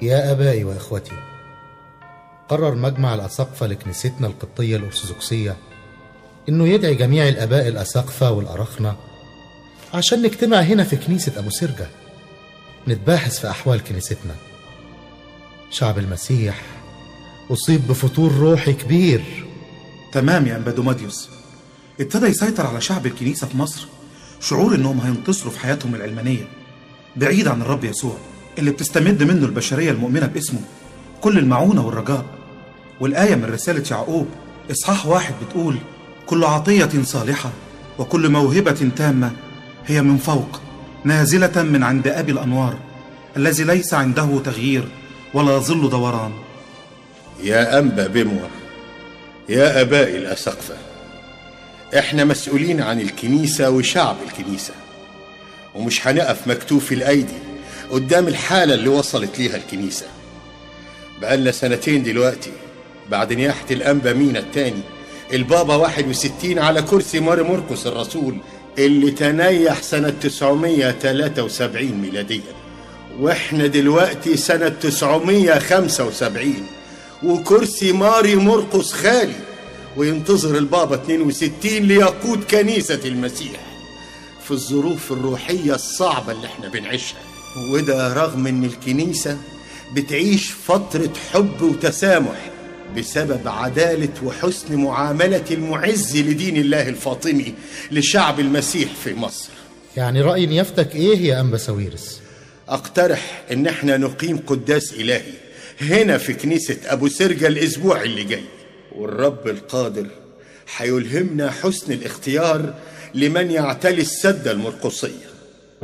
يا آبائي وإخوتي قرر مجمع الأساقفة لكنيستنا القبطية الأرثوذكسية إنه يدعي جميع الآباء الأساقفة والأرخنة عشان نجتمع هنا في كنيسة أبو سرجة نتباحث في أحوال كنيستنا شعب المسيح أصيب بفتور روحي كبير تمام يا أمبادوماديوس ابتدى يسيطر على شعب الكنيسة في مصر شعور إنهم هينتصروا في حياتهم العلمانية بعيد عن الرب يسوع اللي بتستمد منه البشرية المؤمنة باسمه كل المعونة والرجاء والآية من رسالة يعقوب إصحاح واحد بتقول كل عطية صالحة وكل موهبة تامة هي من فوق نازلة من عند أبي الأنوار الذي ليس عنده تغيير ولا ظل دوران يا أنبا بموة يا أبائي الأسقفة إحنا مسؤولين عن الكنيسة وشعب الكنيسة ومش هنقف مكتوف الأيدي قدام الحالة اللي وصلت ليها الكنيسة بقالنا سنتين دلوقتي بعد نياحة الأنبا مينا التاني البابا 61 على كرسي ماري مرقس الرسول اللي تنيح سنة 973 ميلاديا واحنا دلوقتي سنة 975 وكرسي ماري مرقس خالي وينتظر البابا 62 ليقود كنيسة المسيح في الظروف الروحية الصعبة اللي احنا بنعيشها وده رغم ان الكنيسة بتعيش فترة حب وتسامح بسبب عدالة وحسن معاملة المعز لدين الله الفاطمي لشعب المسيح في مصر يعني رأي نيافتك إيه يا أنبا ساويرس؟ اقترح ان احنا نقيم قداس الهي هنا في كنيسة ابو سرجة الاسبوع اللي جاي والرب القادر هيلهمنا حسن الاختيار لمن يعتلي السدة المرقصية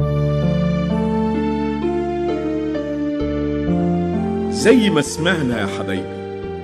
زي ما سمعنا يا حبايبي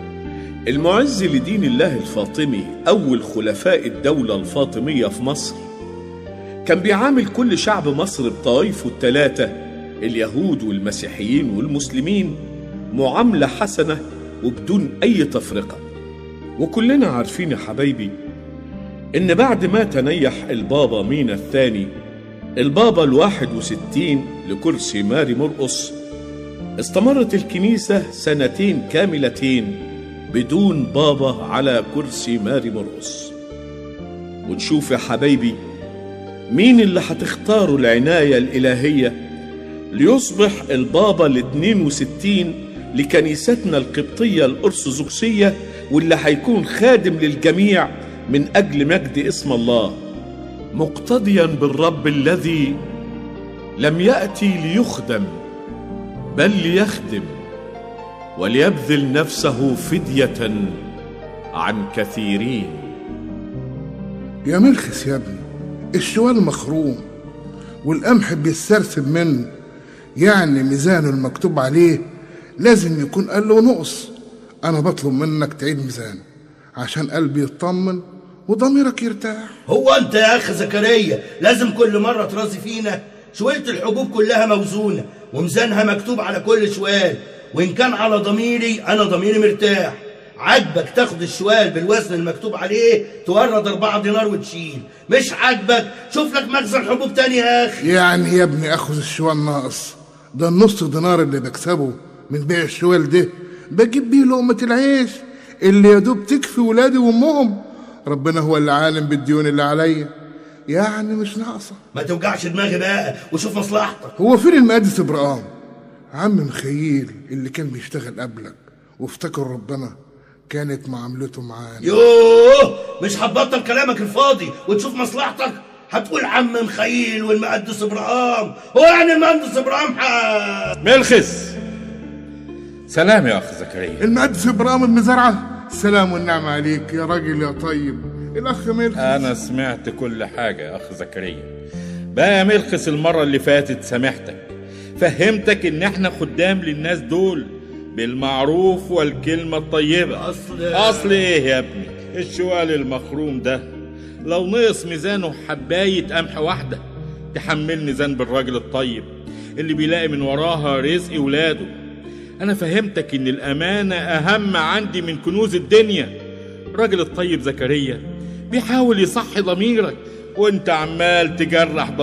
المعز لدين الله الفاطمي أول خلفاء الدولة الفاطمية في مصر كان بيعامل كل شعب مصر بطائفه الثلاثة اليهود والمسيحيين والمسلمين معاملة حسنة وبدون أي تفرقة وكلنا عارفين يا حبايبي إن بعد ما تنيح البابا مينا الثاني البابا الواحد وستين لكرسي ماري مرقص استمرت الكنيسة سنتين كاملتين بدون بابا على كرسي ماري مرقص ونشوف يا حبايبي مين اللي هتختاروا العناية الإلهية ليصبح البابا ال 62 لكنيستنا القبطية الأرثوذكسية واللي هيكون خادم للجميع من أجل مجد اسم الله مقتديا بالرب الذي لم يأتي ليخدم بل ليخدم وليبذل نفسه فدية عن كثيرين يا مرخص يا ابني الشوال مخروم والقمح بيسترسب منه يعني ميزانه المكتوب عليه لازم يكون قال له نقص انا بطلب منك تعيد ميزانه عشان قلبي يطمن وضميرك يرتاح هو انت يا اخ زكريا لازم كل مره ترازي فينا شويه الحبوب كلها موزونه وميزانها مكتوب على كل شوال وان كان على ضميري انا ضميري مرتاح عاجبك تاخد الشوال بالوزن المكتوب عليه تورد أربعة دينار وتشيل مش عاجبك شوف لك مخزن حبوب تاني يا أخي يعني يا ابني اخذ الشوال ناقص ده النص دينار اللي بكسبه من بيع الشوال ده بجيب بيه لقمة العيش اللي يا دوب تكفي ولادي وامهم ربنا هو اللي عالم بالديون اللي عليا يعني مش ناقصه ما توجعش دماغي بقى وشوف مصلحتك هو فين المقدس ابراهام عم مخيل اللي كان بيشتغل قبلك وافتكر ربنا كانت معاملته معانا يوه مش هتبطل كلامك الفاضي وتشوف مصلحتك هتقول عم مخيل والمقدس ابراهام هو يعني المهندس ابراهام ح... ملخص سلام يا اخ زكريا المقدس ابراهام المزرعه السلام والنعمه عليك يا راجل يا طيب الاخ ملخص انا سمعت كل حاجه يا اخ زكريا بقى يا ملخص المره اللي فاتت سامحتك فهمتك ان احنا خدام للناس دول بالمعروف والكلمة الطيبة أصل أصل إيه يا ابني الشوال المخروم ده لو نقص ميزانه حباية قمح واحدة تحملني ذنب الراجل الطيب اللي بيلاقي من وراها رزق ولاده أنا فهمتك إن الأمانة أهم عندي من كنوز الدنيا الراجل الطيب زكريا بيحاول يصحي ضميرك وانت عمال تجرح